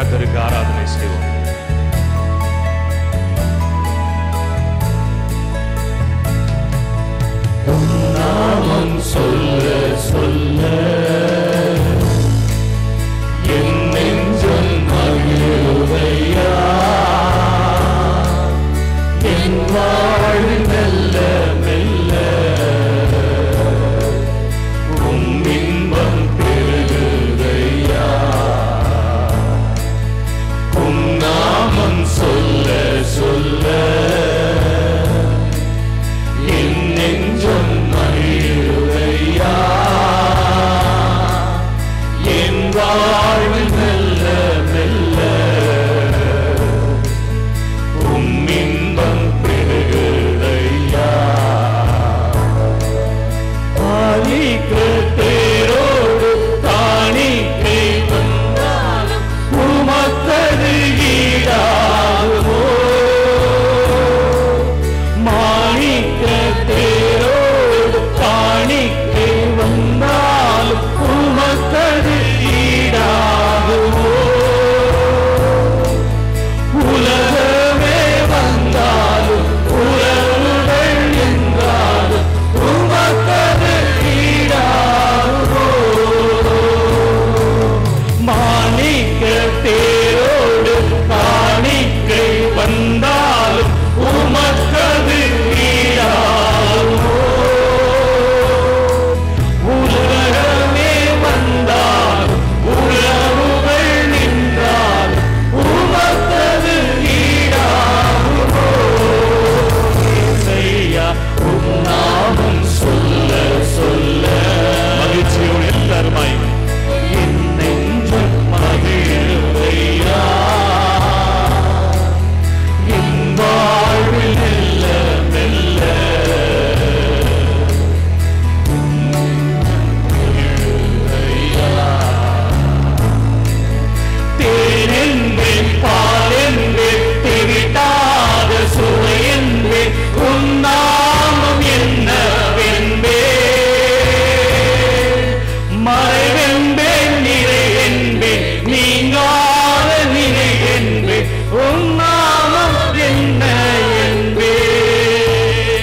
கத்தருக்கு ஆராதனை செய்வோம் நாமம் சொல்ல சொல்ல என் நெஞ்சம் மகிழுதையா என் வாழ்வு மெல்ல மெல்ல உம் இன்பம் பெருகுதையா உம் நாமம் சொல்ல சொல்ல என் நெஞ்சம் மகிழுதையா என் வாழ்வு மெல்ல மெல்ல உம் இன்பம் பெருகுதையா ஆலிக்க தேரோடு காணிக்கை வந்தாலும் உமக்கது ஈடாகுமோ மாணிக்க தேரோடு காணிக்கை வந்தாலும் உமக்கது ஈடாகுமோ உலகமே வந்தாலும் உறவுகள் என்றாலும் உமக்கது ஈடாகுமோ மாணிக்க தேரோடு காணிக்கை வந்தாலும் உமக்கது ஈடாகுமோ உலகமே வந்தாலும் உறவுகள் நின்றாலும் உமக்கது ஈடாகுமோ இசையா உம் நாமம் சொல்ல சொல்ல மகிழ்ச்சியோடு எல்லாருமாய் என் நெஞ்சம் மகிழுதையா என் வாழ்வில் மெல்ல மெல்ல தேனென்பேன் பாலென்பேன் திவிட்டாத சுவையென்பேன் உன் நாமம் என்னவென்பேன் மறைவென்பேன் நிறைவென்பேன் நீங்காத நினைவென்பேன் உன் நாமம் என்ன என்பேன்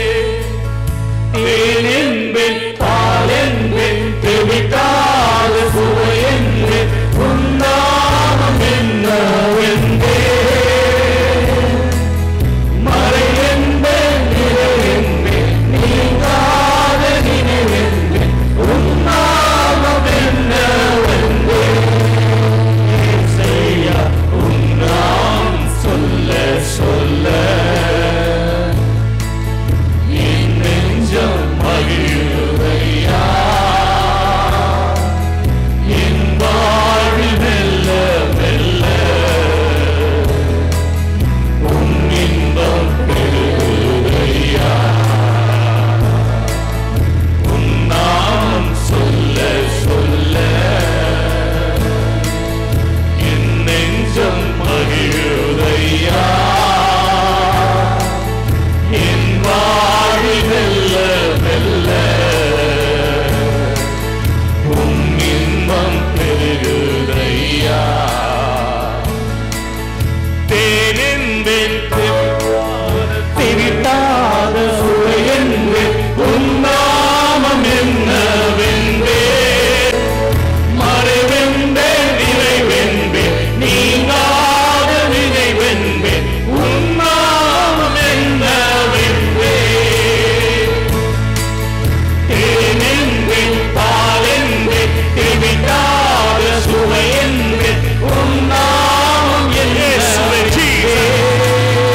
தேனென்பேன் பாலென்பேன் தெவிட்டாத சுவையென்பேன் உன் நாமம் என்னவென்பேன் மறைவென்பேன் நிறைவென்பேன் நீங்காத நினைவென்பேன் உன் நாமம் என்னவென்பேன் இசையா உன் நாம் சொல்ல சொல்ல என் நெஞ்சம் மகிழுதையா என் வாழ்வில் மெல்ல மெல்ல உன் இன்பம் பெருகுதையா உன் நாமம் சொல்ல சொல்ல என் நெஞ்சம் மகிழுதையா என் வாழ்வில் மெல்ல மெல்ல உம் இன்பம் பெருகுதையா தேனென்பேன் திவிட்டாத சுவையென்பேன் உன் நாமம் என்னவென்பேன் மறைவென்பேன் நிறைவென்பேன் நீங்காத நினைவென்பேன் உன் நாமம் என்னவென்பேன் தேனென்பேன் பாலென்பேன் தெவிட்டாத சுவையென்பேன் உன் நாமம் இயேசுவே, என்னவென்பேன்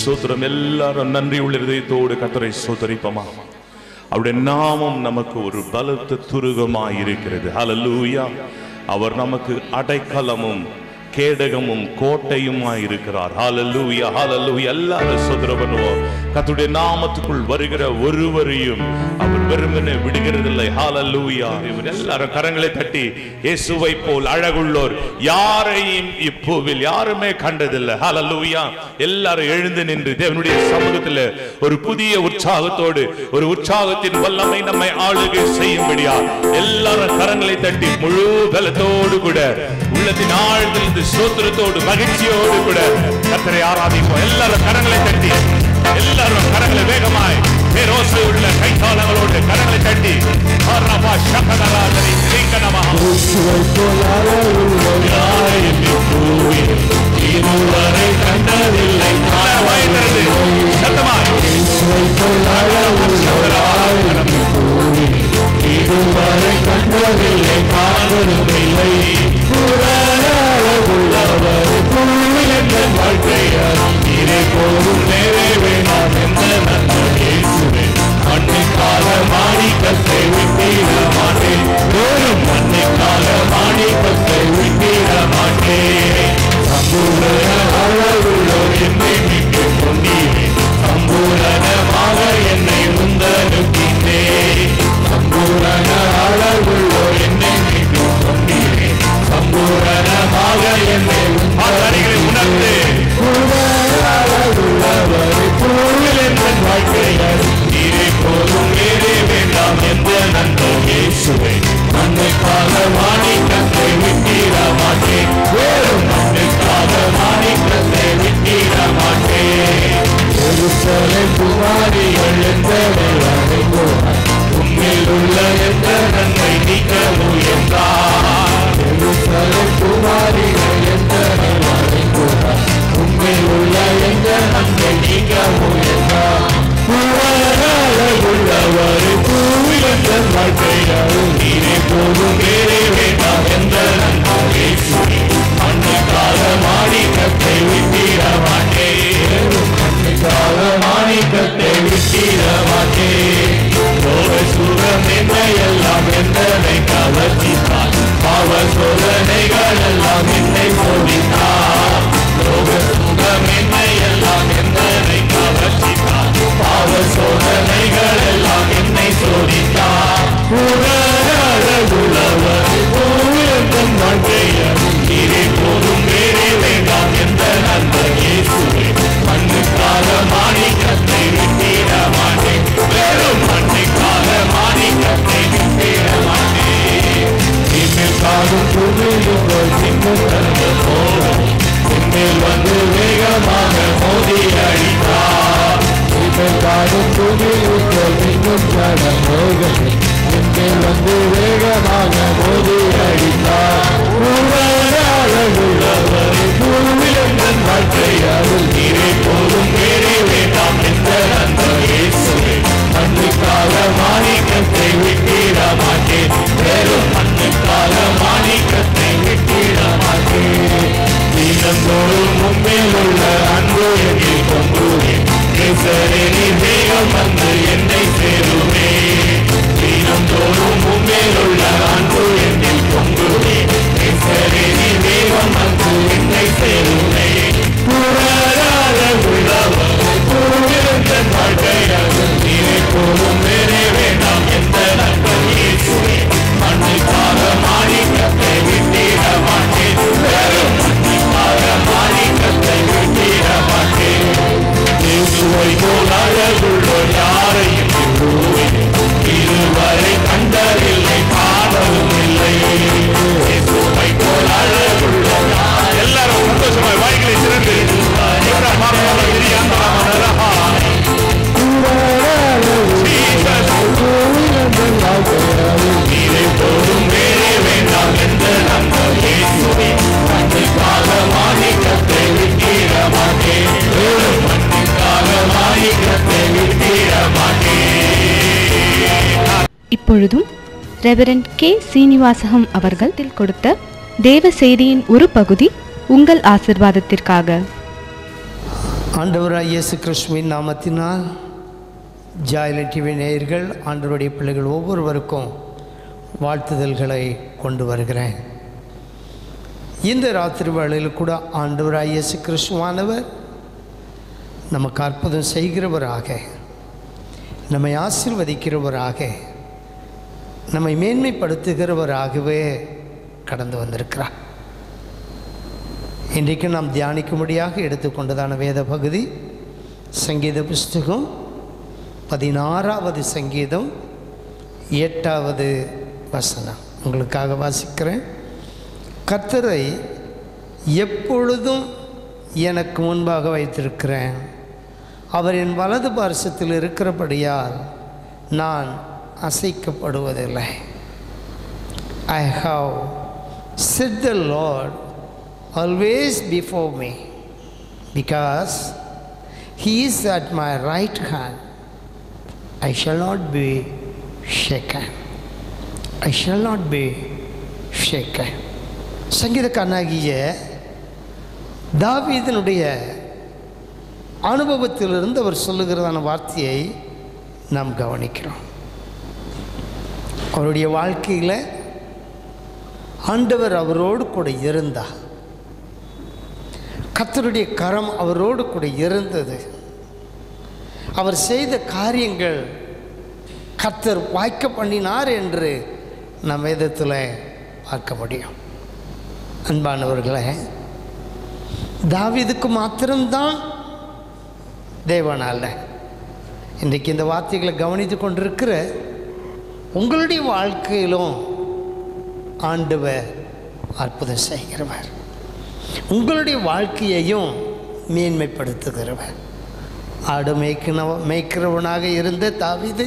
சோத்திரம் எல்லாரும் நன்றி உள்ள இதயத்தோடு கத்தரை சோதரிப்போமா அவருடைய நாமம் நமக்கு ஒரு பலத்த துருகமாய் இருக்கிறது ஹalleluya அவர் நமக்கு அடைக்கலமும் கேடகமும் கோட்டையுமாய் இருக்கிறார் ஹalleluya ஹalleluya எல்லாரும் சோதரம் பண்ணுவோம் கர்த்தருடைய நாமத்துக்குள் வருகிற ஒருவரையும் அவர் வெறுமனே விடுகிறதில்லை ஹalleluya இவர் எல்லாரும் கரங்களை தட்டி இயேசுவை போல் அழகுள்ளோர் யாரையும் இப்போவில் யாருமே கண்டதில்லை ஹalleluya எல்லாரும் எழுந்து நின்று தேவனுடைய சமூகத்தில் ஒரு புதிய உற்சாகத்தோடு ஒரு உற்சாகத்தின் வல்லமை நம்மை ஆளுகை செய்யும்படியா எல்லாரும் கரங்களை தட்டி முழு பலத்தோடு கூட உள்ளத்தின் ஆழ்ந்திலிருந்து சோத்திரத்தோடு மகிழ்ச்சியோடு கூட கத்தரை ஆராதிப்போம் எல்லாரும் கரங்களை தட்டி எல்லாரும் கரங்களை வேகமாய் பேரோசை உள்ள கைத்தாளங்களோடு கரங்களை தட்டி ஆரபா சகதராதனை சிங்கனமா இதுவரை கண்டதில்லை எல்லாரும் வாய்ந்திருந்து சத்தமாய் இதுவரை கண்டதில்லை காணதுமில்லை புறளவுள்ளவர் புள்ளியங்கள் வாழ்க்கையார் இதை போதும் நேரே வேண்டாம் என்ற நல்ல இயேசுவே மண்ணுக்கால மாணிக்கத்தை விட்டிட மாட்டேன் வெறும் மண்ணுக்கால மாணிக்கத்தை விட்டிட மாட்டேன் சம்பூரண அளவுள்ளோர் என்னை மீட்டு கொண்டீரே சம்பூரணமாக என்னை முந்தனுக்கின்றே சம்பூரண அளவுள்ளோர் என்னை மீட்டு கொண்டீரே சம்பூரணமாக என்னை ஆசாரிகளை உணர்ந்து உள்ளவரை பூவில் என்ற வாழ்க்கையார் நீரே போதும் வேறே வேண்டாம் என்ற நண்பர் இயேசுவை மண்ணுக்காக மாணிக்கத்தை விட்டிட மாட்டேன் வேறும் மண்ணுக்காக மாணிக்கத்தை விட்டிட மாட்டேன் எருசலை குமாரிகள் எந்தனை அடைந்தோர் உண்மையில் உள்ள எந்த நன்மை நீக்க முயன்றார் எருசலை குமாரிகள் எந்தனை அடைந்தோர் உண்மையில் உள்ள எந்த நன்மை நீக்க முயன்றார் உள்ளவர் பூவில் என்ற வாழ்க்கையால் நீரே போதும் வேறே வேண்டாம் என்ற நன்மை மண்ணுக்காக மாணிக்கத்தை விட்டிட மாட்டேன் மண்ணுக்காக மாணிக்கத்தை விட்டிட மாட்டேன் லோக சுகம் என்னை எல்லாம் எந்தனை கவர்ச்சித்தார் பாவ சோதனைகள் எல்லாம் என்னை சோதித்தார் லோக சுகம் என்னை எல்லாம் எந்தனை கவர்ச்சித்தார் பாவ சோதனைகள் எல்லாம் என்னை சோதித்தார் உள்ளவர் பூவியத்தன் வாழ்க்கையர் நீரே போதும் வேறே வேண்டாம் எந்த நண்பர் இயேசுவே மண்ணுக்காக மாணிக்கத்தை விட்டிட மாட்டேன் வெறும் மண்ணுக்காக மாணிக்கத்தை விட்டிட மாட்டேன் இனிமேல் காதும் புதியுங்கள் சிங்கம் தந்த போதும் இனிமேல் வந்து வேகமாக மோதி அடித்தார் இனிமேல் காதும் புதியுங்கள் சிங்கம் தந்த போதும் இனிமேல் வந்து வேகமாக மோதி அடித்தார் உள்ளவர் பூவில் எங்கள் வாழ்க்கையாவில் நீரே போதும் வேறே வேண்டாம் என்ற நண்பர் இயேசுவே மண்ணுக்காக மாணிக்கத்தை விட்டிட மாட்டேன் வெறும் மண்ணுக்காக மாணிக்கத்தை விட்டிட மாட்டேன் தினந்தோறும் முன்மேல் உள்ள அன்பு எண்ணில் பொங்குவேன் கேசரே நீ வேகம் வந்து என்னை சேருமே தினந்தோறும் முன்மேல் உள்ள அன்பு எண்ணில் பொங்குவேன் கேசரே நீ வேகம் வந்து என்னை சேருமே புறராத உள்ளவர் பூவிருந்த வாழ்க்கையாக நீரை போதும் வேறே வேண்டாம் எந்த நண்பர் இயேசுவே மண்ணுக்காக மாணிக்கத்தை விட்டிட மாட்டேன் வெறும் மண்ணுக்காக மாணிக்கத்தை விட்டிட மாட்டேன் இயேசுவை போல் அழகுள்ளோர் யாரையும் விரும்புவேன். இதுவரை கண்டதில்லை காணவும் இல்லை இயேசுவை போல் அழகுள்ளோர் யாரையும் எல்லாரும் சந்தோஷமாய் வாய்களை திறந்து இப்ரா மாமனார திரியாந்தராம நரஹா. நீரை போதும் வேறே வேண்டாம் என்ற நண்பர் இயேசுவே மண்ணுக்காக மாணிக்கத்தை விட்டிட மாட்டேன் வெறும் மண்ணுக்காக மாணிக்கத்தை விட்டிட மாட்டேன் இப்பொழுதும் ரெவரண்ட் கே சீனிவாசகம் அவர்கள் இதில் கொடுத்த தேவ செய்தியின் ஒரு பகுதி உங்கள் ஆசிர்வாதத்திற்காக ஆண்டவராய் இயேசு கிறிஸ்துவின் நாமத்தினால் ஜாயலன் டிவி நேயர்கள் ஆண்டவருடைய பிள்ளைகள் ஒவ்வொருவருக்கும் வாழ்த்துதல்களை கொண்டு வருகிறேன் இந்த ராத்திரி வேளையில் கூட ஆண்டவராய் இயேசு கிறிஸ்துவானவர் நமக்கு அற்புதம் செய்கிறவராக நம்மை ஆசீர்வதிக்கிறவராக நம்மை மேன்மைப்படுத்துகிறவராகவே கடந்து வந்திருக்கிறார் இன்றைக்கு நாம் தியானிக்கும்படியாக எடுத்துக்கொண்டதான வேத பகுதி சங்கீத புஸ்தகம் பதினாறாவது சங்கீதம் எட்டாவது வசனம் உங்களுக்காக வாசிக்கிறேன் கர்த்தரை எப்பொழுதும் எனக்கு முன்பாக வைத்திருக்கிறேன் அவர் என் வலது பார்சத்தில் இருக்கிறபடியால் நான் அசைக்கப்படுவதில்லை I have set the Lord always before me because he is at my right hand i shall not be shaken i shall not be shaken சங்கீதக்காரனாகிய தாவீதனுடைய அனுபவத்திலிருந்து அவர் சொல்லுகிறதான வார்த்தையை நாம் கவனிக்கிறோம் அவருடைய வாழ்க்கையில் ஆண்டவர் அவரோடு கூட இருந்தார் கத்தருடைய கரம் அவரோடு கூட இருந்தது அவர் செய்த காரியங்கள் கத்தர் வாய்க்க பண்ணினார் என்று நம் வேதத்தில் பார்க்க முடியும் அன்பானவர்களே தாவீதுக்கு மாத்திரம்தான் தேவன் அல்ல இன்றைக்கு இந்த வார்த்தைகளை கவனித்து கொண்டிருக்கிற உங்களுடைய வாழ்க்கையிலும் ஆண்டவர் அற்புதம் செய்கிறவர் உங்களுடைய வாழ்க்கையையும் மேன்மைப்படுத்துகிறவர் ஆடு மேய்க்கினவ மேய்க்கிறவனாக இருந்த தாவிது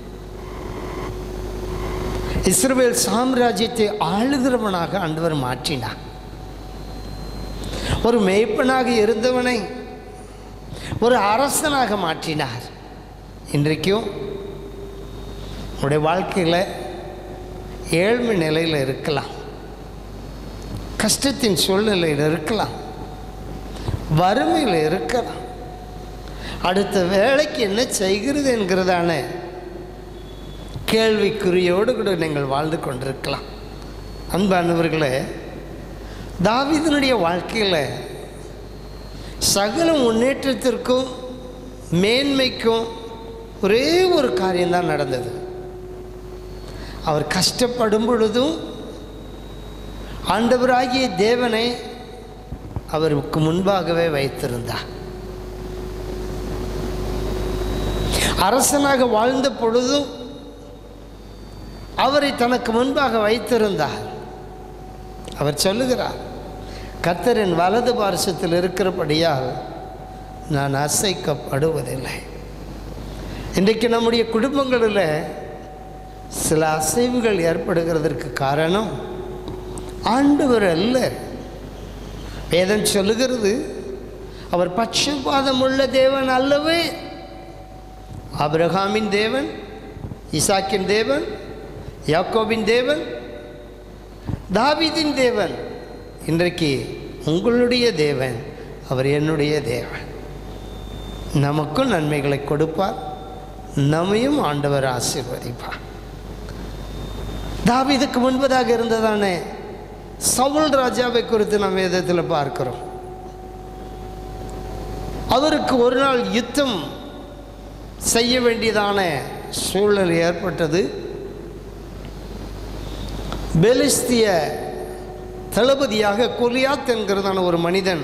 இஸ்ரவேல் சாம்ராஜ்யத்தை ஆளுகிறவனாக ஆண்டவர் மாற்றினார் ஒரு மேய்ப்பனாக இருந்தவனை ஒரு அரசனாக மாற்றினார் இன்றைக்கும் உடைய வாழ்க்கையில் ஏழ்மை நிலையில் இருக்கலாம் கஷ்டத்தின் சூழ்நிலையில் இருக்கலாம் வறுமையில் இருக்கலாம் அடுத்த வேலைக்கு என்ன செய்கிறது என்கிறதான கேள்விக்குறியோடு கூட நீங்கள் வாழ்ந்து கொண்டிருக்கலாம் அன்பானவர்களே தாவிதனுடைய வாழ்க்கையில் சகல முன்னேற்றத்திற்கும் மேன்மைக்கும் ஒரே ஒரு காரியம்தான் நடந்தது அவர் கஷ்டப்படும் பொழுதும் ஆண்டவராகிய தேவனை அவருக்கு முன்பாகவே வைத்திருந்தார் அரசனாக வாழ்ந்த பொழுதும் அவரை தனக்கு முன்பாக வைத்திருந்தார் அவர் சொல்லுகிறார் கத்தரின் வலது பாரசத்தில் இருக்கிறபடியால் நான் அசைக்கப்படுவதில்லை இன்றைக்கு நம்முடைய குடும்பங்களில் சில அசைவுகள் ஏற்படுகிறதற்கு காரணம் ஆண்டவர் அல்ல வேதம் சொல்லுகிறது அவர் பட்சபாதம் உள்ள தேவன் அல்லவே அபிரகாமின் தேவன் இசாக்கின் தேவன் யாக்கோபின் தேவன் தாவீதின் தேவன் இன்றைக்கு உங்களுடைய தேவன் அவர் என்னுடைய தேவன் நமக்கும் நன்மைகளை கொடுப்பார் நம்மையும் ஆண்டவர் ஆசீர்வதிப்பார் தாவீதுக்கு முன்பதாக இருந்ததானே சவுல் ராஜாவை குறித்து நாம் வேதத்தில் பார்க்கிறோம் அவருக்கு ஒரு நாள் யுத்தம் செய்ய வேண்டியதான சூழல் ஏற்பட்டது பெலிஸ்திய தளபதியாக கொலியாத் என்கிறதான ஒரு மனிதன்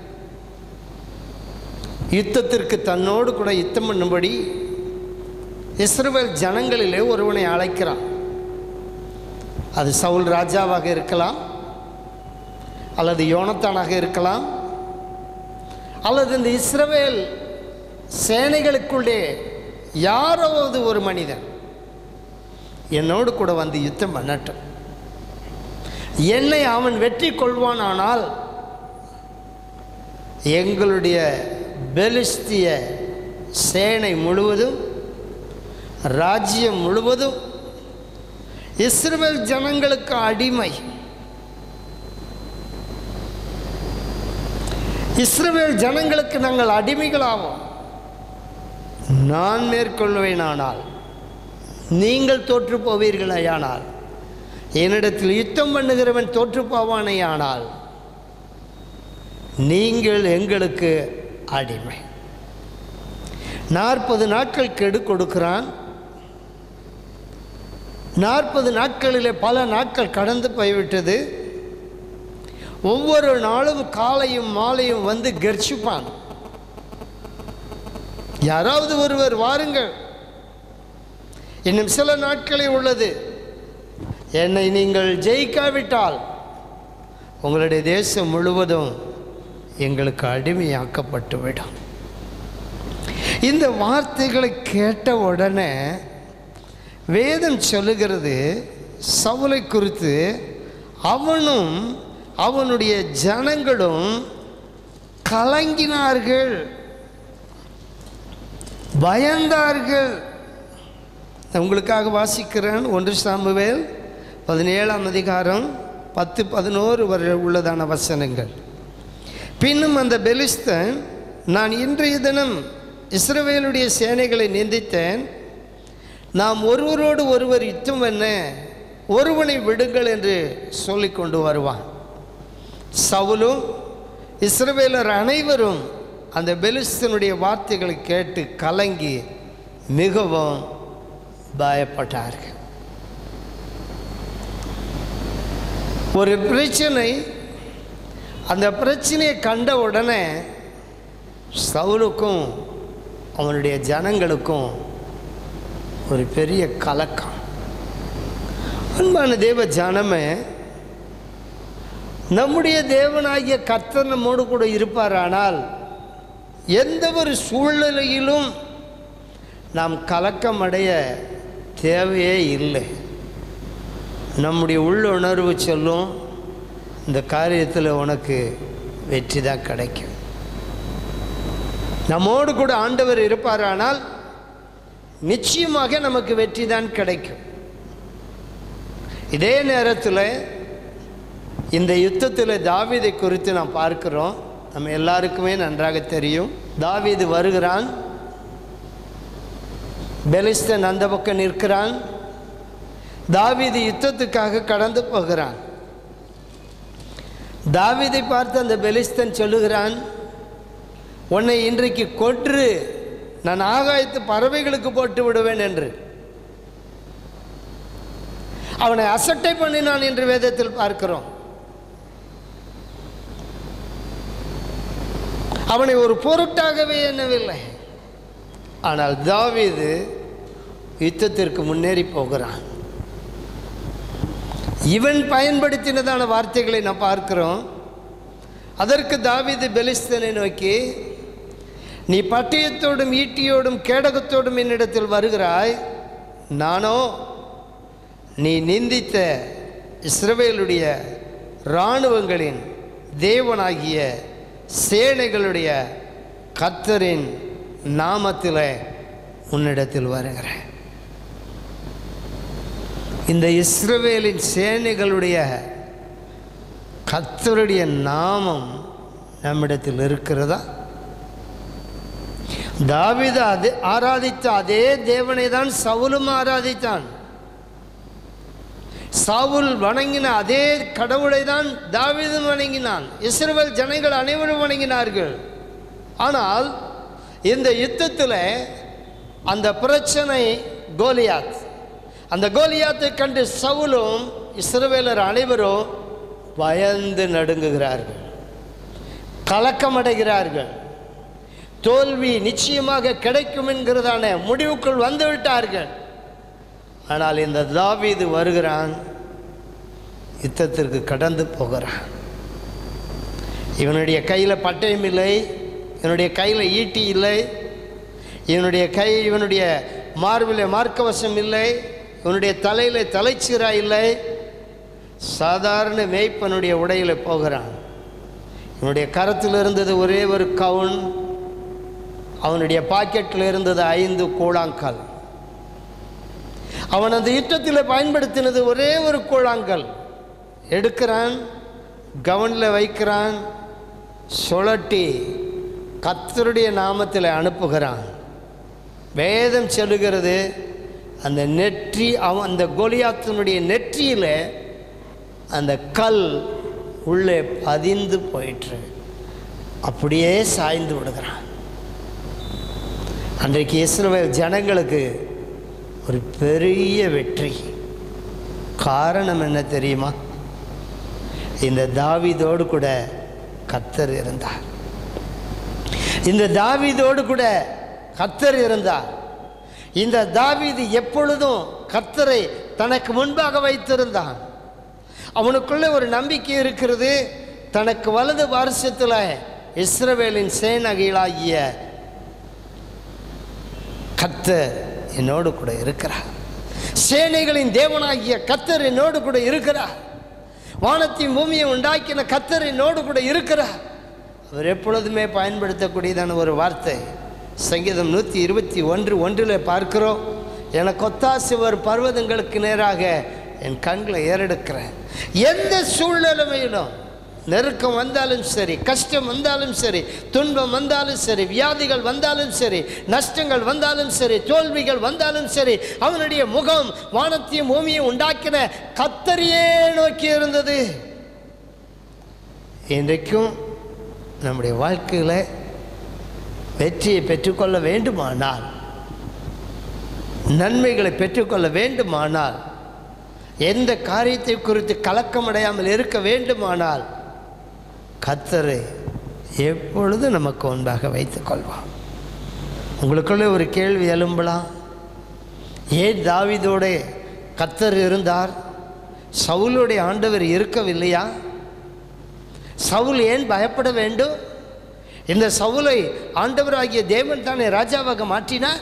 யுத்தத்திற்கு தன்னோடு கூட யுத்தம் பண்ணும்படி இஸ்ரவேல் ஜனங்களிலே ஒருவனை அழைக்கிறான் அது சவுல் ராஜாவாக இருக்கலாம் அல்லது யோனத்தானாக இருக்கலாம் அல்லது இந்த இஸ்ரவேல் சேனைகளுக்குள்ளே யாராவது ஒரு மனிதன் என்னோடு கூட வந்து யுத்தம் பண்ணட்டும் என்னை அவன் வெற்றி கொள்வானானால் எங்களுடைய பெலிஸ்திய சேனை முழுவதும் ராஜ்யம் முழுவதும் இஸ்ரவேல் ஜனங்களுக்கு அடிமை இஸ்ரவேல் ஜனங்களுக்கு நாங்கள் அடிமைகளாவோம் நான் மேற்கொள்வேனானால் நீங்கள் தோற்று போவீர்களேயானால் என்னிடத்தில் யுத்தம் பண்ணுகிறவன் தோற்று போவானேயானால் நீங்கள் எங்களுக்கு அடிமை நாற்பது நாட்கள் கெடு கொடுக்கிறான் நாற்பது நாட்களிலே பல நாட்கள் கடந்து போய்விட்டது ஒவ்வொரு நாளும் காலையும் மாலையும் வந்து கர்ச்சிப்பான் யாராவது ஒருவர் வாருங்கள் இன்னும் சில நாட்களே உள்ளது என்னை நீங்கள் ஜெயிக்காவிட்டால் உங்களுடைய தேசம் முழுவதும் எங்களுக்கு அடிமையாக்கப்பட்டுவிடும் இந்த வார்த்தைகளை கேட்ட உடனே வேதம் சொல்லுகிறது சவுலை குறித்து அவனும் அவனுடைய ஜனங்களும் கலங்கினார்கள் பயந்தார்கள் நான் உங்களுக்காக வாசிக்கிறேன் ஒன்று சாமுவேல் பதினேழாம் அதிகாரம் பத்து பதினோரு வரை உள்ளதான வசனங்கள் பின்னும் அந்த பெலிஸ்தன் நான் இன்றைய தினம் இஸ்ரவேலுடைய சேனைகளை நிந்தித்தேன் நாம் ஒருவரோடு ஒருவர் யுத்தம் என்ன ஒருவனை விடுங்கள் என்று சொல்லிக் கொண்டு வருவான் சவுலும் இஸ்ரவேலர் அனைவரும் அந்த பெலிஸ்தனுடைய வார்த்தைகளை கேட்டு கலங்கி மிகவும் பயப்பட்டார்கள் ஒரு பிரச்சனை அந்த பிரச்சனையை கண்ட உடனே சவுலுக்கும் அவனுடைய ஜனங்களுக்கும் ஒரு பெரிய கலக்கம் அன்பான தேவ ஜனமே நம்முடைய தேவனாகிய கர்த்தர் நம்மோடு கூட இருப்பாரானால் எந்த ஒரு சூழ்நிலையிலும் நாம் கலக்கம் அடைய தேவையே இல்லை நம்முடைய உள்ளுணர்வு சொல்லும் இந்த காரியத்தில் உனக்கு வெற்றி தான் கிடைக்கும் நம்மோடு கூட ஆண்டவர் இருப்பாரானால் நிச்சயமாக நமக்கு வெற்றி தான் கிடைக்கும் இதே நேரத்தில் இந்த யுத்தத்தில் தாவீதை குறித்து நாம் பார்க்கிறோம் நம்ம எல்லாருக்குமே நன்றாக தெரியும் தாவீது வருகிறான் பெலிஸ்தன் அந்த பக்கம் நிற்கிறான் தாவீது யுத்தத்துக்காக கடந்து போகிறான் தாவீதை பார்த்து அந்த பெலிஸ்தன் சொல்லுகிறான் உன்னை இன்றைக்கு கொன்று நான் ஆகாயத்து பறவைகளுக்கு போட்டு விடுவேன் என்று அவனை அசட்டை பண்ணினான் என்று வேதத்தில் பார்க்கிறோம் அவனை ஒரு பொருட்டாகவே எண்ணவில்லை ஆனால் தாவீது யுத்தத்திற்கு முன்னேறி போகிறான் இவன் பயன்படுத்தினதான வார்த்தைகளை நான் பார்க்கிறோம் அதற்கு தாவீது பெலிஸ்தனை நோக்கி நீ பட்டயத்தோடும் ஈட்டியோடும் கேடகத்தோடும் என்னிடத்தில் வருகிறாய் நானோ நீ நிந்தித்த இஸ்ரவேலுடைய இராணுவங்களின் தேவனாகிய சேனைகளுடைய கத்தரின் நாமத்தில் உன்னிடத்தில் வருகிறேன் இந்த இஸ்ரவேலின் சேனைகளுடைய கத்தருடைய நாமம் நம்மிடத்தில் இருக்கிறதா தாவீது அதே ஆராதித்த அதே தேவனை தான் சவுலும் ஆராதித்தான் சவுல் வணங்கின அதே கடவுளை தான் தாவீதும் வணங்கினான் இஸ்ரவேல் ஜனங்கள் அனைவரும் வணங்கினார்கள் ஆனால் இந்த யுத்தத்தில் அந்த பிரச்சனை கோலியாத் அந்த கோலியாத்தை கண்டு சவுலும் இஸ்ரவேலர் அனைவரும் பயந்து நடுங்குகிறார்கள் கலக்கமடைகிறார்கள் தோல்வி நிச்சயமாக கிடைக்கும் என்கிறதான முடிவுக்குள் வந்து விட்டார்கள் ஆனால் இந்த தாவீது வருகிறான் யுத்தத்திற்கு கடந்து போகிறான் இவனுடைய கையில் பட்டயம் இல்லை இவனுடைய கையில் ஈட்டி இல்லை இவனுடைய கை இவனுடைய மார்பில் மார்க்கவசம் இல்லை இவனுடைய தலையில் தலைச்சீரா இல்லை சாதாரண மேய்ப்பனுடைய உடையில் போகிறான் இவனுடைய கரத்தில் இருந்தது ஒரே ஒரு கவுன் அவனுடைய பாக்கெட்டில் இருந்தது ஐந்து கூழாங்கல் அவன் அந்த யுத்தத்தில் பயன்படுத்தினது ஒரே ஒரு கூழாங்கல் எடுக்கிறான் கவனில் வைக்கிறான் சுழட்டி கத்தருடைய நாமத்தில் அனுப்புகிறான் வேதம் சொல்லுகிறது அந்த நெற்றி அவன் அந்த கோலியாத்தினுடைய நெற்றியில் அந்த கல் உள்ளே பதிந்து போயிற்று அப்படியே சாய்ந்து விடுகிறான் அன்றைக்கு இஸ்ரவேல் ஜனங்களுக்கு ஒரு பெரிய வெற்றி காரணம் என்ன தெரியுமா இந்த தாவீதோடு கூட கத்தர் இருந்தார் இந்த தாவீதோடு கூட கத்தர் இருந்தார் இந்த தாவீது எப்பொழுதும் கத்தரை தனக்கு முன்பாக வைத்திருந்தான் அவனுக்குள்ள ஒரு நம்பிக்கை இருக்கிறது தனக்கு வலது வருஷத்தில் இஸ்ரவேலின் சேனகைகளாகிய கத்தர் என்னோடு கூட இருக்கிறார் சேனைகளின் தேவனாகிய கத்தர் என்னோடு கூட இருக்கிறார் வானத்தையும் பூமியை உண்டாக்கின கத்தர் என்னோடு கூட இருக்கிறார் அவர் எப்பொழுதுமே பயன்படுத்தக்கூடியதான ஒரு வார்த்தை சங்கீதம் நூற்றி இருபத்தி ஒன்று ஒன்றில் பார்க்கிறோம் எனக்கு ஒத்தாசிவர் பர்வதங்களுக்கு நேராக என் கண்களை ஏறெடுக்கிறேன் எந்த சூழ்நிலைமையிலும் நெருக்கம் வந்தாலும் சரி கஷ்டம் வந்தாலும் சரி துன்பம் வந்தாலும் சரி வியாதிகள் வந்தாலும் சரி நஷ்டங்கள் வந்தாலும் சரி தோல்விகள் வந்தாலும் சரி அவனுடைய முகம் வானத்தையும் பூமியை உண்டாக்கின கத்தரியே நோக்கி இருந்தது இன்றைக்கும் நம்முடைய வாழ்க்கையில் வெற்றியை பெற்றுக்கொள்ள வேண்டுமானால் நன்மைகளை பெற்றுக்கொள்ள வேண்டுமானால் எந்த காரியத்தை குறித்து கலக்கமடையாமல் இருக்க வேண்டுமானால் கத்தரை எப்பொழுது நமக்கு முன்பாக வைத்துக் கொள்வான் உங்களுக்குள்ளே ஒரு கேள்வி எழும்பலாம் ஏன் தாவிதோட கத்தர் இருந்தார் சவுலுடைய ஆண்டவர் இருக்கவில்லையா சவுல் ஏன் பயப்பட வேண்டும் இந்த சவுலை ஆண்டவராகிய தேவன் தானே ராஜாவாக மாற்றினார்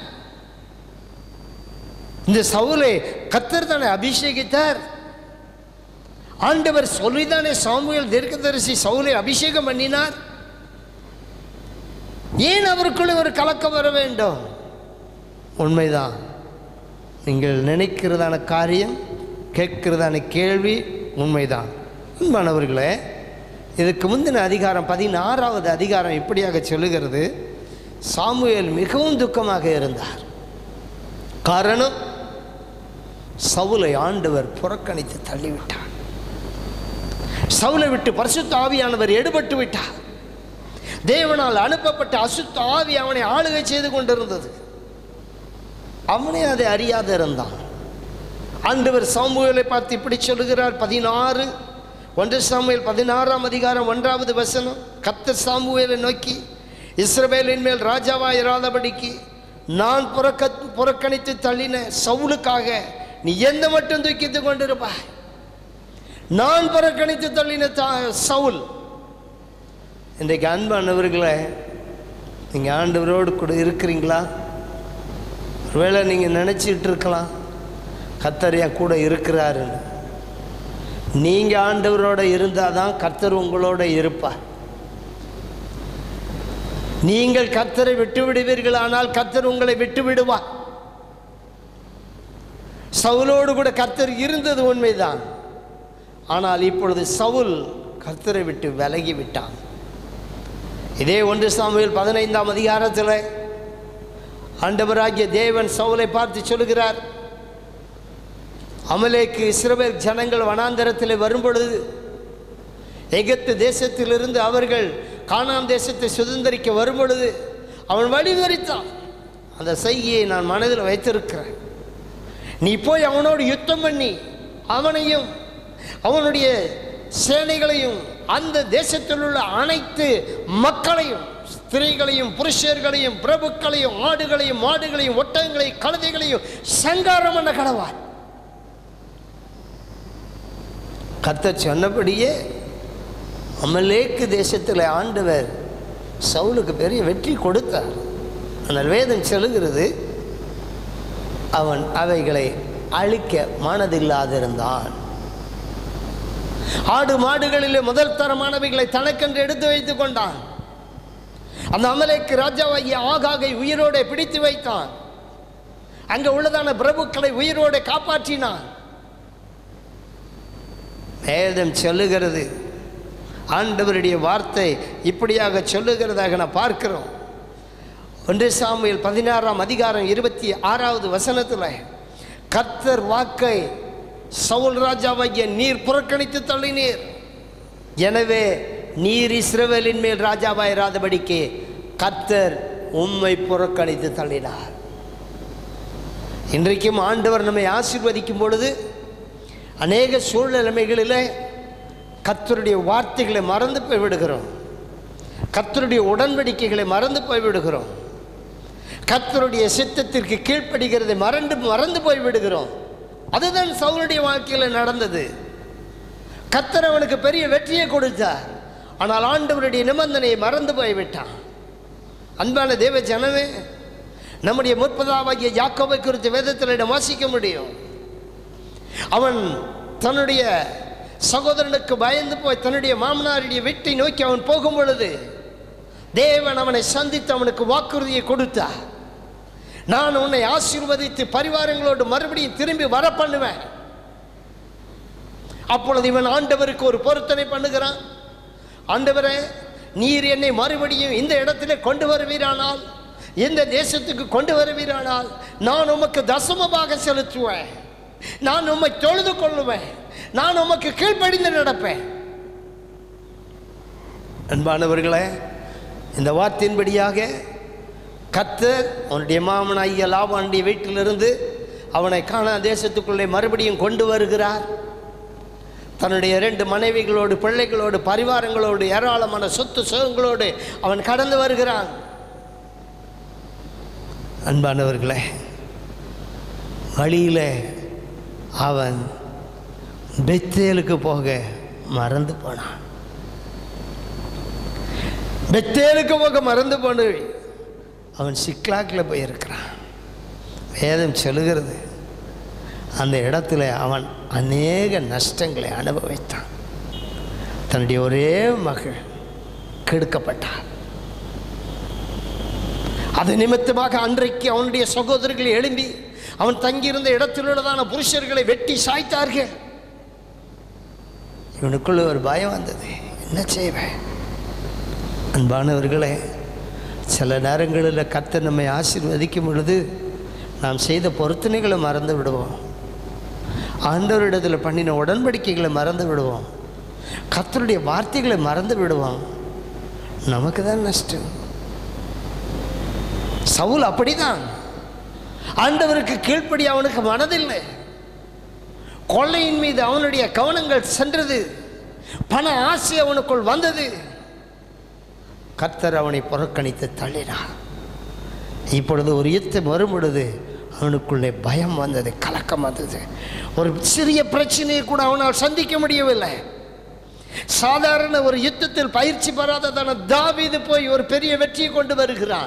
இந்த சவுலை கத்தர் தானே அபிஷேகித்தார் ஆண்டவர் சொல்லிதானே சாமுவேல் தீர்க்கதரிசி சவுலை அபிஷேகம் பண்ணினார் ஏன் அவருக்குள்ள ஒரு கலக்கம் வர வேண்டும் உண்மைதான் நீங்கள் நினைக்கிறதான காரியம் கேட்கிறதான கேள்வி உண்மைதான் அன்பானவர்களே இதுக்கு முந்தின அதிகாரம் பதினாறாவது அதிகாரம் இப்படியாக சொல்லுகிறது சாமுவேல் மிகவும் துக்கமாக இருந்தார் காரணம் சவுலை ஆண்டவர் புறக்கணித்து தள்ளிவிட்டார் சவுலை விட்டு பரிசுத்த ஆவியானவர் எடுபட்டு விட்டார் தேவனால் அனுப்பப்பட்ட அசுத்த ஆவி அவனை ஆளுகை செய்து கொண்டிருந்தது அவனே அதை அறியாத இருந்தான் ஆண்டவர் சாமுவேலை பார்த்து இப்படி சொல்லுகிறார் பதினாறு ஒன்று சாமுவேல் பதினாறாம் அதிகாரம் ஒன்றாவது வசனம் கத்த சாமுவேலை நோக்கி இஸ்ரவேலின் மேல் ராஜாவாய் இராதபடிக்கு நான் புறக்க புறக்கணித்து தள்ளின சவுலுக்காக நீ எந்த மட்டும் தூக்கித்து கொண்டிருப்பாய் நான் புறக்கணித்து தள்ளின தா சவுல் இன்றைக்கு அன்பானவர்களே நீங்கள் ஆண்டவரோடு கூட இருக்கிறீங்களா ஒருவேளை நீங்கள் நினச்சிட்டு இருக்கலாம் கத்தர் என் கூட இருக்கிறாருன்னு நீங்கள் ஆண்டவரோட இருந்தால் தான் கர்த்தர் உங்களோட இருப்பார் நீங்கள் கர்த்தரை விட்டு விடுவீர்கள் ஆனால் கர்த்தர் உங்களை விட்டு விடுவார் சவுலோடு கூட கர்த்தர் இருந்தது உண்மைதான் ஆனால் இப்பொழுது சவுல் கர்த்தரை விட்டு விலகி விட்டான் இதே ஒன்று சாமுவேல் பதினைந்தாம் அதிகாரத்தில் ஆண்டவராகிய தேவன் சவுலை பார்த்து சொல்லுகிறார் அமலேக்கு இஸ்ரவேல் ஜனங்கள் வனாந்தரத்தில் வரும்பொழுது எகிப்து தேசத்திலிருந்து அவர்கள் கானான் தேசத்தை சுதந்திரிக்க வரும்பொழுது அவன் வழிவரித்தான் அந்த செய்தியை நான் மனதில் வைத்திருக்கிறேன் நீ போய் அவனோடு யுத்தம் பண்ணி அவனையும் அவனுடைய சேனைகளையும் அந்த தேசத்தில் உள்ள அனைத்து மக்களையும் ஸ்திரீகளையும் புருஷர்களையும் பிரபுக்களையும் ஆடுகளையும் மாடுகளையும் ஒட்டகங்களையும் கழுதைகளையும் சங்காரம் பண்ண கடவார் கர்த்தர் சொன்னபடியே அமலேக்கு தேசத்தில் ஆண்டவர் சவுலுக்கு பெரிய வெற்றி கொடுத்தார் ஆனால் வேதம் சொல்லுகிறது அவன் அவைகளை அழிக்க மனதில்லாதிருந்தான் ஆடு மாடுகளிலே முதல் தரமானவைகளை தனக்கென்று எடுத்து வைத்துக் கொண்டான் அந்த அமலேக்கு ராஜாவாகிய ஆகாகை உயிரோടെ பிடித்து வைத்தான் அங்க உள்ளதான பிரபுக்களை உயிரோടെ காப்பாற்றினான் வேதம் சொல்லுகிறது ஆண்டவருடைய வார்த்தை இப்படியாக சொல்லுகிறதாக நான் பார்க்கிறோம் ஒன்று சாமுவேல் பதினாறாம் அதிகாரம் இருபத்தி ஆறாவது வசனத்தில் கர்த்தர் வாக்கை சவுல் ராஜாவாகிய நீர் புறக்கணித்து தள்ளினீர் எனவே நீர் இஸ்ரவேலின் மேல் ராஜாவாயிராதபடிக்கு கர்த்தர் உம்மை புறக்கணித்து தள்ளினார் இன்றைக்கும் ஆண்டவர் நம்மை ஆசீர்வதிக்கும் பொழுது அநேக சூழ்நிலைமைகளில் கர்த்தருடைய வார்த்தைகளை மறந்து போய் விடுகிறோம் கர்த்தருடைய உடன்படிக்கைகளை மறந்து போய் விடுகிறோம் கர்த்தருடைய சித்தத்திற்கு கீழ்ப்படுகிறதை மறந்து மறந்து போய் விடுகிறோம் அதுதான் சவுளுடைய வாழ்க்கையில் நடந்தது கர்த்தர் அவனுக்கு பெரிய வெற்றியை கொடுத்தார் ஆனால் ஆண்டவருடைய நிபந்தனையை மறந்து போய் விட்டான் அன்பான தேவ ஜனமே நம்முடைய முற்பதாவாகிய யாக்கோபை குறித்த வேதத்தில் இடம் வாசிக்க முடியும் அவன் தன்னுடைய சகோதரனுக்கு பயந்து போய் தன்னுடைய மாமனாருடைய வீட்டை நோக்கி அவன் போகும் பொழுது தேவன் அவனை சந்தித்து அவனுக்கு வாக்குறுதியை கொடுத்தார் நான் உன்னை ஆசீர்வதித்து பரிவாரங்களோடு மறுபடியும் திரும்பி வர பண்ணுவேன் அப்பொழுது இவன் ஆண்டவருக்கு ஒரு பொருத்தனை பண்ணுகிறான் ஆண்டவரே நீர் என்னை மறுபடியும் இந்த இடத்திலே கொண்டு வருவீரானால் இந்த தேசத்துக்கு கொண்டு வருவீரானால் நான் உமக்கு தசமமாக செலுத்துவேன் நான் உம்மை தொழுது கொள்ளுவேன் நான் உமக்கு கீழ்ப்படிந்து நடப்பேன் அன்பானவர்களே இந்த வார்த்தையின்படியாக கத்தர் அவனுடைய மாமனாகிய லாபாண்டிய வீட்டிலிருந்து அவனை காணா தேசத்துக்குள்ளே மறுபடியும் கொண்டு வருகிறார் தன்னுடைய இரண்டு மனைவிகளோடு பிள்ளைகளோடு பரிவாரங்களோடு ஏராளமான சொத்து சுகங்களோடு அவன் கடந்து வருகிறான் அன்பானவர்களே வழியில் அவன் பெத்தேலுக்கு போக மறந்து போனான் பெத்தேலுக்கு போக மறந்து போன அவன் சிக்லாக்கில் போயிருக்கிறான் வேதம் சொல்லுகிறது அந்த இடத்துல அவன் அநேக நஷ்டங்களை அனுபவித்தான் தன்னுடைய ஒரே மகள் கெடுக்கப்பட்டான் அது நிமித்தமாக அன்றைக்கு அவனுடைய சகோதரர்கள் எழும்பி அவன் தங்கியிருந்த இடத்திலுள்ளதான புருஷர்களை வெட்டி சாய்த்தார்கள் இவனுக்குள்ள ஒரு பயம் வந்தது என்ன செய்வேன் அன்பானவர்களே சில நேரங்களில் கர்த்தர் நம்மை ஆசீர்வதிக்கும் பொழுது நாம் செய்த பொருத்தனைகளை மறந்து விடுவோம் ஆண்டவரிடத்தில் பண்ணின உடன்படிக்கைகளை மறந்து விடுவோம் கர்த்தருடைய வார்த்தைகளை மறந்து விடுவோம் நமக்கு தான் நஷ்டம் சவுல் அப்படிதான் ஆண்டவருக்கு கீழ்ப்படி அவனுக்கு மனதில்லை கொள்ளையின் மீது அவனுடைய கவனங்கள் சென்றது பண ஆசை அவனுக்குள் வந்தது கர்த்தர் அவனை புறக்கணித்து தள்ளினார் இப்பொழுது ஒரு யுத்தம் வரும் பொழுது அவனுக்குள்ளே பயம் வந்தது கலக்கம் வந்தது ஒரு சிறிய பிரச்சனையை கூட அவனால் சந்திக்க முடியவில்லை சாதாரண ஒரு யுத்தத்தில் பயிற்சி பெறாததான தாவீது போய் ஒரு பெரிய வெற்றியை கொண்டு வருகிறான்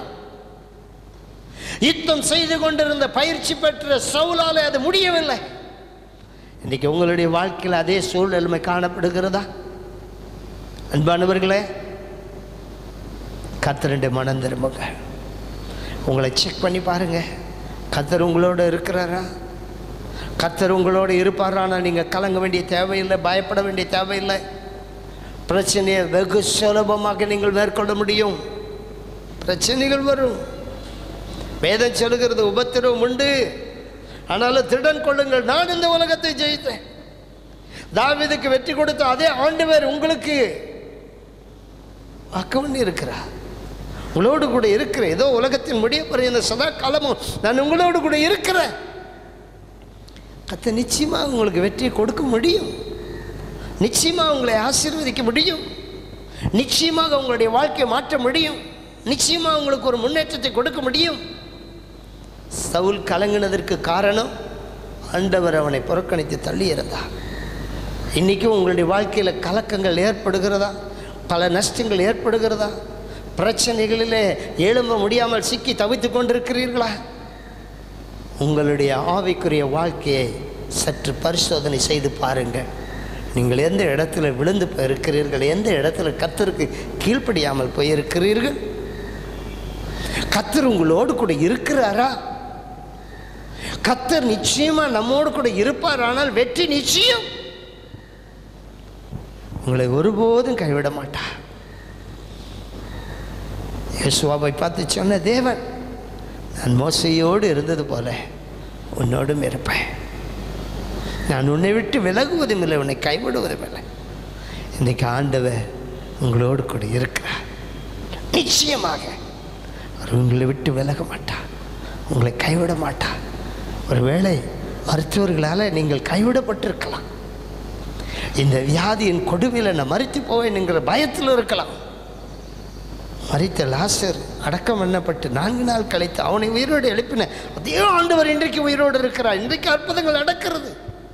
யுத்தம் செய்து கொண்டிருந்த பயிற்சி பெற்ற சவுலாலே அது முடியவில்லை இன்னைக்கு உங்களுடைய வாழ்க்கையில் அதே சூழ்நிலைமை காணப்படுகிறதா அன்பானவர்களே கத்தருடைய மனம் திரும்புங்க உங்களை செக் பண்ணி பாருங்க கத்தர் உங்களோட இருக்கிறாரா கத்தர் உங்களோட இருப்பாரானா நீங்கள் கலங்க வேண்டிய தேவையில்லை பயப்பட வேண்டிய தேவையில்லை பிரச்சனையை வெகு சுலபமாக நீங்கள் மேற்கொள்ள முடியும் பிரச்சனைகள் வரும் வேதம் சொல்லுகிறது உபத்திரவம் உண்டு ஆனாலும் திருடன் கொள்ளுங்கள் நான் இந்த உலகத்தை ஜெயித்தேன் தாவீதுக்கு வெற்றி கொடுத்த அதே ஆண்டவர் உங்களுக்கு வாக்கு பண்ணி இருக்கிறார் உங்களோடு கூட இருக்கிறேன் ஏதோ உலகத்தின் முடிய போகிற இந்த சதா காலமும் நான் உங்களோடு கூட இருக்கிறேன் கத்த நிச்சயமாக உங்களுக்கு வெற்றியை கொடுக்க முடியும் நிச்சயமாக உங்களை ஆசீர்வதிக்க முடியும் நிச்சயமாக உங்களுடைய வாழ்க்கையை மாற்ற முடியும் நிச்சயமாக உங்களுக்கு ஒரு முன்னேற்றத்தை கொடுக்க முடியும் சவுல் கலங்கினதற்கு காரணம் ஆண்டவர் அவனை புறக்கணித்து தள்ளி இருந்தார் இன்றைக்கும் உங்களுடைய வாழ்க்கையில் கலக்கங்கள் ஏற்படுகிறதா பல நஷ்டங்கள் ஏற்படுகிறதா பிரச்சனைகளிலே எழும்ப முடியாமல் சிக்கி தவித்து கொண்டிருக்கிறீர்களா உங்களுடைய ஆவிக்குரிய வாழ்க்கையை சற்று பரிசோதனை செய்து பாருங்கள் நீங்கள் எந்த இடத்துல விழுந்து போயிருக்கிறீர்கள் எந்த இடத்துல கத்தருக்கு கீழ்ப்படியாமல் போயிருக்கிறீர்கள் கத்தர் உங்களோடு கூட இருக்கிறாரா கத்தர் நிச்சயமா நம்மோடு கூட இருப்பார் ஆனால் வெற்றி நிச்சயம் உங்களை ஒருபோதும் கைவிட மாட்டார் யேசுவாவை பார்த்து சொன்ன தேவன் நான் மோசையோடு இருந்தது போல உன்னோடும் இருப்பேன் நான் உன்னை விட்டு விலகுவதும் இல்லை உன்னை கைவிடுவதும் இல்லை இன்னைக்கு ஆண்டவர் உங்களோடு கூட இருக்கிறார் நிச்சயமாக அவர் உங்களை விட்டு விலக மாட்டார் உங்களை கைவிட மாட்டார் ஒருவேளை மருத்துவர்களால் நீங்கள் கைவிடப்பட்டிருக்கலாம் இந்த வியாதியின் கொடுமையில் நான் மறித்து போவேன்ங்கிற பயத்தில் இருக்கலாம் மறித்த லாசர் அடக்கம் பண்ணப்பட்டு நான்கு நாள் கழித்து அவனை உயிரோடு எழுப்பின அதே ஆண்டவர் இன்றைக்கு உயிரோடு இருக்கிறார் இன்றைக்கு அற்புதங்கள் நடக்கிறது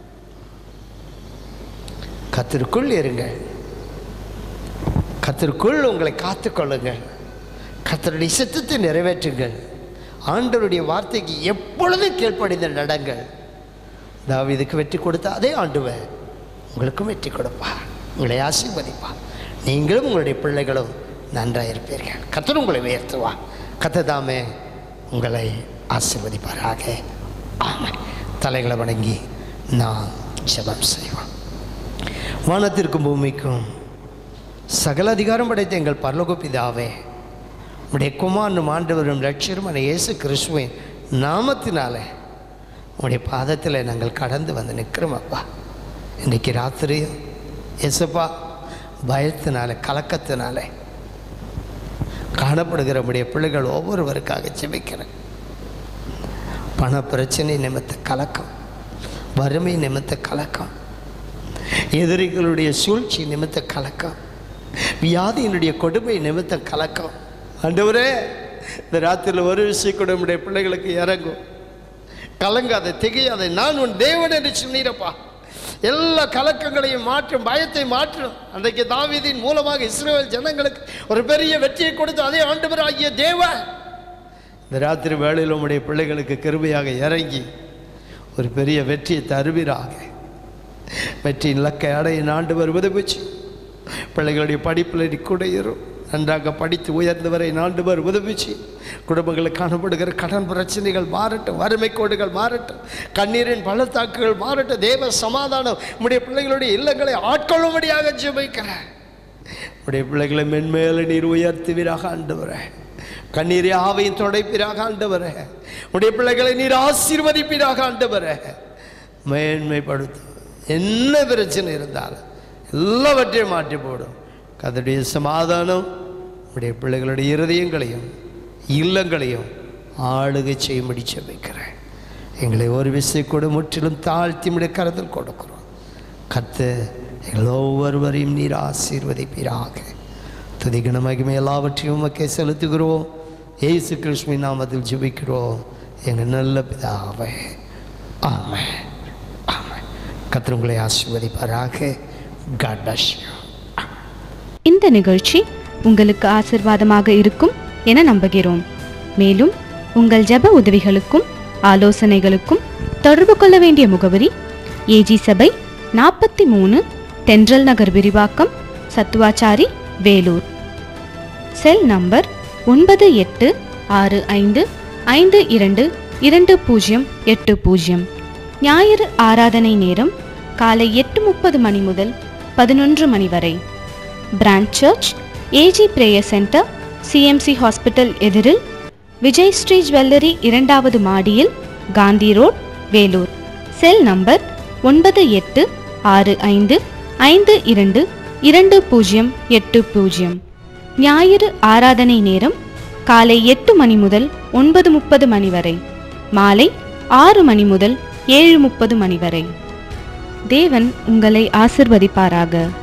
கத்திற்குள் இருங்கள் கத்திற்குள் உங்களை காத்துக்கொள்ளுங்கள் கத்தருடைய சித்தத்தை நிறைவேற்றுங்கள் ஆண்டவருடைய வார்த்தைக்கு எப்பொழுதும் கீழ்ப்படிந்து நடங்கள் தாவீதுக்கு வெற்றி கொடுத்த அதே ஆண்டுவர் உங்களுக்கும் வெற்றி கொடுப்பார் உங்களை ஆசீர்வதிப்பார் நீங்களும் உங்களுடைய பிள்ளைகளும் நன்றாக இருப்பீர்கள் கத்தர் உங்களை உயர்த்துவார் கத்ததாமே உங்களை ஆசீர்வதிப்பாராக ஆமாம் தலைகளை வணங்கி நான் ஜெபம் செய்வோம் வானத்திற்கும் பூமிக்கும் சகல அதிகாரம் படைத்த எங்கள் பரலோக பிதாவே உடைய குமாரனும் ஆண்டவரும் ரட்சருமான இயேசு கிறிஸ்துவின் நாமத்தினாலே உடைய பாதத்தில் நாங்கள் கடந்து வந்து நிற்கிறோம் அப்பா இன்றைக்கி ராத்திரியும் எசப்பா பயத்தினால கலக்கத்தினால காணப்படுகிற உடைய பிள்ளைகள் ஒவ்வொருவருக்காக ஜெபிக்கிறேன் பண பிரச்சனை நிமித்த கலக்கம் வறுமை நிமித்த கலக்கம் எதிரிகளுடைய சூழ்ச்சி நிமித்த கலக்கம் வியாதியினுடைய கொடுமை நிமித்த கலக்கம் ஆண்டவரே இந்த ராத்திரியில் ஒரு விஷயம் கூட நம்முடைய பிள்ளைகளுக்கு இறங்கும் கலங்காத திகையாத நான் உன் தேவன் என்று சொன்னீரப்பா எல்லா கலக்கங்களையும் மாற்றும் பயத்தை மாற்றும் அன்றைக்கு தாவீதின் மூலமாக இஸ்ரேல் ஜனங்களுக்கு ஒரு பெரிய வெற்றியை கொடுத்து அதே ஆண்டவர் ஆகிய தேவன் இந்த ராத்திரி வேளையில் உம்முடைய பிள்ளைகளுக்கு கிருபையாக இறங்கி ஒரு பெரிய வெற்றியை தருவீராக வெற்றியின் இலக்கை அடைய ஆண்டவர் உதவிச்சு பிள்ளைகளுடைய படிப்பில் நீ கூட இரும் நன்றாக படித்து உயர்ந்தவரை ஆண்டவர் உதவிச்சு குடும்பங்களில் காணப்படுகிற கடன் பிரச்சனைகள் மாறட்டும் வறுமை கோடுகள் மாறட்டும் கண்ணீரின் பள்ளத்தாக்குகள் மாறட்டும் தேவ சமாதானம் உடைய பிள்ளைகளுடைய இல்லங்களை ஆட்கொள்ளும்படியாக ஜெபிக்கிறேன் உடைய பிள்ளைகளை மென்மேல நீர் உயர்த்துவீராக ஆண்டவரே கண்ணீரை ஆவையும் துடைப்பீராக ஆண்டவரே உடைய பிள்ளைகளை நீர் ஆசீர்வதிப்பீராக ஆண்டவரே மேன்மைப்படுத்தும் என்ன பிரச்சனை இருந்தாலும் எல்லாவற்றையும் மாற்றி போடும் கதடைய சமாதானம் உடைய பிள்ளைகளுடைய இருதயங்களையும் இல்லங்களையும் ஆளுகை செய்யும்படி வைக்கிறேன் எங்களை ஒரு விசை கூட முற்றிலும் தாழ்த்தி முடைய கருத்தில் கொடுக்கிறோம் கத்து எங்கள் ஒவ்வொருவரையும் நீர் ஆசீர்வதிப்பீராக துதிகன மகிமை எல்லாவற்றையும் உமக்கே செலுத்துகிறோம் ஏசு கிருஷ்ணி நாமத்தில் ஜெபிக்கிறோம் எங்கள் நல்ல பிதாவே ஆமென் ஆமென் கர்த்தர் உங்களை ஆசீர்வதிப்பாராக காட் bless you இந்த நிகழ்ச்சி உங்களுக்கு ஆசிர்வாதமாக இருக்கும் என நம்புகிறோம் மேலும் உங்கள் ஜெப உதவிகளுக்கும் ஆலோசனைகளுக்கும் தொடர்பு கொள்ள வேண்டிய முகவரி ஏஜி சபை நாற்பத்தி மூணு தென்றல் நகர் விரிவாக்கம் சத்துவாச்சாரி வேலூர் செல் நம்பர் ஒன்பது எட்டு ஆறு ஐந்து ஐந்து இரண்டு இரண்டு பூஜ்ஜியம் எட்டு பூஜ்ஜியம் ஞாயிறு ஆராதனை நேரம் காலை எட்டு முப்பது மணி முதல் பதினொன்று மணி வரை branch church A G prayer centre C M C hospital எதிரில் விஜய் ஸ்ரீ ஜுவல்லரி இரண்டாவது மாடியில் Gandhi road Vellore cell number ஒன்பது எட்டு ஆறு ஐந்து ஐந்து இரண்டு இரண்டு பூஜ்ஜியம் எட்டு பூஜ்ஜியம் ஞாயிறு ஆராதனை நேரம் காலை எட்டு மணி முதல் ஒன்பது முப்பது மணி வரை மாலை ஆறு மணி முதல் ஏழு முப்பது மணி வரை தேவன் உங்களை ஆசிர்வதிப்பாராக